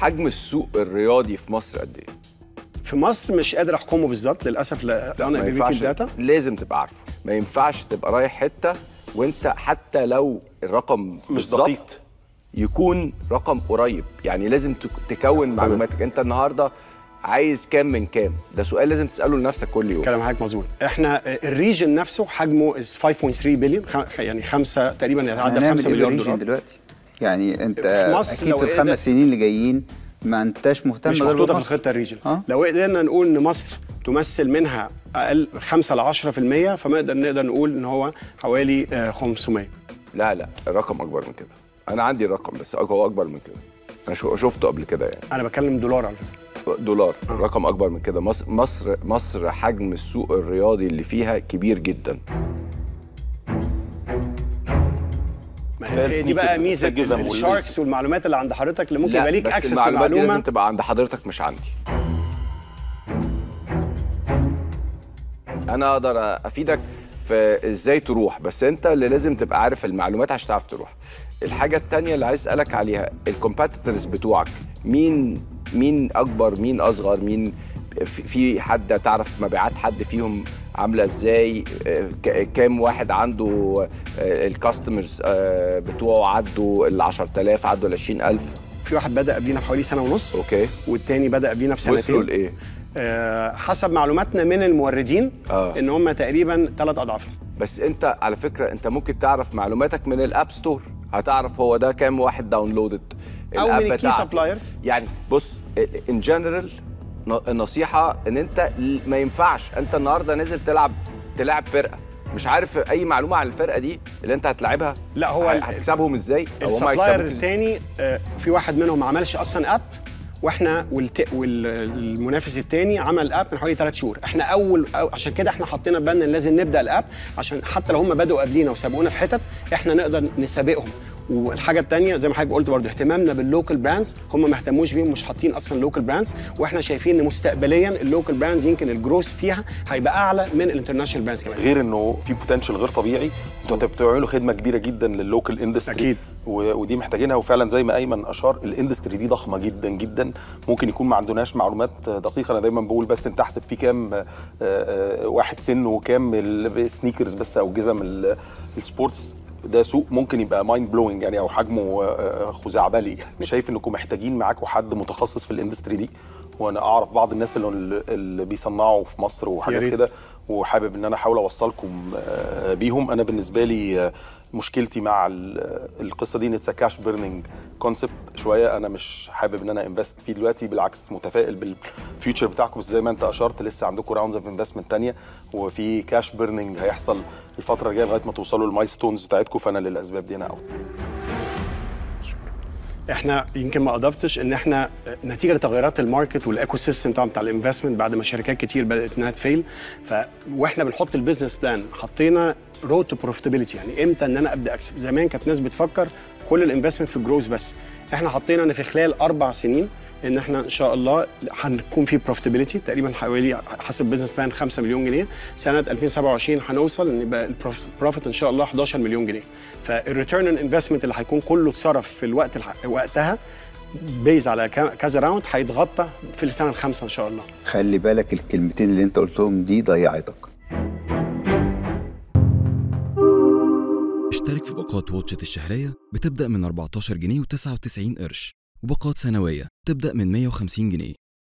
حجم السوق الرياضي في مصر قد ايه في مصر مش قادر احكمه بالظبط للاسف لا لا، انا ما ابيليتي ينفعش الداتا لازم تبقى عارفه ما ينفعش تبقى رايح حته وانت حتى لو الرقم بالظبط دقيق. يكون رقم قريب يعني لازم تك- تكون معلوماتك انت النهارده عايز كام من كام ده سؤال لازم تساله لنفسك كل يوم كلام حضرتك مظبوط احنا آه، الريجن نفسه حجمه is 5.3 بليون يعني خمسة تقريبا يتعدى ب هنعمل 5 إيه مليار بالريجن دولار دلوقتي يعني انت في مصر اكيد لو في قدر- الخمس سنين اللي جايين ما انتش مهتم مش غير محطوطه في بمصر. الخطه الريجن اه لو قدرنا نقول ان مصر تمثل منها اقل 5 ل 10% فنقدر نقدر نقول ان هو حوالي آه، 500 لا لا الرقم اكبر من كده انا عندي الرقم بس هو اكبر من كده انا شو- شفته قبل كده يعني انا بتكلم دولار على فكره دولار الرقم اكبر من كده مصر مصر مصر حجم السوق الرياضي اللي فيها كبير جدا ما كفاية هي دي بقى السنيكرز، ميزه الجزم الشاركس والمعلومات اللي عند حضرتك اللي ممكن لا يبقى ليك بس اكسس المعلومات دي للمعلومه لازم تبقى عند حضرتك مش عندي انا اقدر افيدك في ازاي تروح بس انت اللي لازم تبقى عارف المعلومات عشان تعرف تروح الحاجه التانية اللي عايز اسالك عليها الكومبيتيتورز بتوعك مين مين اكبر مين اصغر مين في- في حد تعرف مبيعات حد فيهم عامله ازاي آه، ك- كام واحد عنده الكاستمرز بتوعه عدوا ال 10000 عدوا ال 20000 في واحد بدا قبلينا بحوالي سنه ونص اوكي والتاني بدا قبلينا وصلوا بسنتين لايه آه، حسب معلوماتنا من الموردين آه. ان هم تقريبا ثلاث اضعافنا بس انت على فكره انت ممكن تعرف معلوماتك من الاب ستور هتعرف هو ده كام واحد داونلودد او من الكي بتاعته. سبلايرز يعني بص ان جنرال النصيحه ان انت ل- ما ينفعش انت النهارده نازل تلعب تلعب فرقه مش عارف اي معلومه عن الفرقه دي اللي انت هتلعبها لا، هو ه- ال- هتكسبهم ازاي او هم السبلاير هيكسبوك إزاي؟ الثاني في واحد منهم ما عملش اصلا اب واحنا والت... والمنافس الثاني عمل اب من حوالي ثلاث شهور احنا اول أو عشان كده احنا حطينا في بالنا ان لازم نبدا الاب عشان حتى لو هم بداوا قبلينا وسابقونا في حتت احنا نقدر نسابقهم والحاجه الثانيه زي ما حضرتك قلت برضو اهتمامنا باللوكال براندز هم ما اهتموش بيهم مش حاطين اصلا لوكال براندز واحنا شايفين ان مستقبليا اللوكال براندز يمكن الجروث فيها هيبقى اعلى من الانترناشونال براندز كمان غير انه في بوتنشال غير طبيعي انتوا بتعملوا خدمه كبيره جدا لللوكال اندستري أكيد. و- ودي محتاجينها وفعلا زي ما ايمن اشار الاندستري دي ضخمه جدا جدا ممكن يكون ما عندناش معلومات دقيقه انا دايما بقول بس انت احسب في كام آه، آه، واحد سن وكام السنيكرز بس او جزم ال- السبورتس ده سوق ممكن يبقى مايند بلوينج يعني او حجمه آه، خزعبلي شايف انكم محتاجين معاكم حد متخصص في الاندستري دي وانا اعرف بعض الناس اللي, اللي بيصنعوا في مصر يا وحاجات ريت. كده وحابب ان انا احاول اوصلكم آه، بيهم انا بالنسبه لي آه، مشكلتي مع ال- آه، القصه دي ان اتس كاش بيرنينج كونسبت شويه انا مش حابب ان انا انفست فيه دلوقتي بالعكس متفائل بالفيوتشر بتاعكم بس زي ما انت اشرت لسه عندكم راوندز اوف انفستمنت تانية وفي كاش بيرنينج هيحصل الفتره الجايه لغايه ما توصلوا للمايلستونز بتاعتكم فانا للاسباب دي انا اوت احنا يمكن ما اضفتش ان احنا نتيجه لتغيرات الماركت والايكو سيستم طبعا بتاع الانفستمنت بعد ما شركات كتير بدات انها تفيل ف واحنا بنحط البيزنس بلان حطينا رود تو بروفيتابيلتي يعني امتى ان انا ابدا اكسب زمان كانت ناس بتفكر كل الانفستمنت في الجروز بس احنا حطينا ان في خلال اربع سنين ان احنا ان شاء الله هنكون في بروفيتابيلتي تقريبا حوالي حسب بزنس بلان 5 مليون جنيه سنه 2027 هنوصل ان يبقى البروفيت ان شاء الله 11 مليون جنيه فالريتيرن ان انفستمنت اللي هيكون كله اتصرف في الوقت الح... وقتها بيز على ك- كذا راوند هيتغطى في السنه الخامسه ان شاء الله خلي بالك الكلمتين اللي انت قلتهم دي ضيعتك اشترك في باقات واتشت الشهرية بتبدأ من 14 جنيه و99 قرش وباقات سنوية تبدأ من 150 جنيه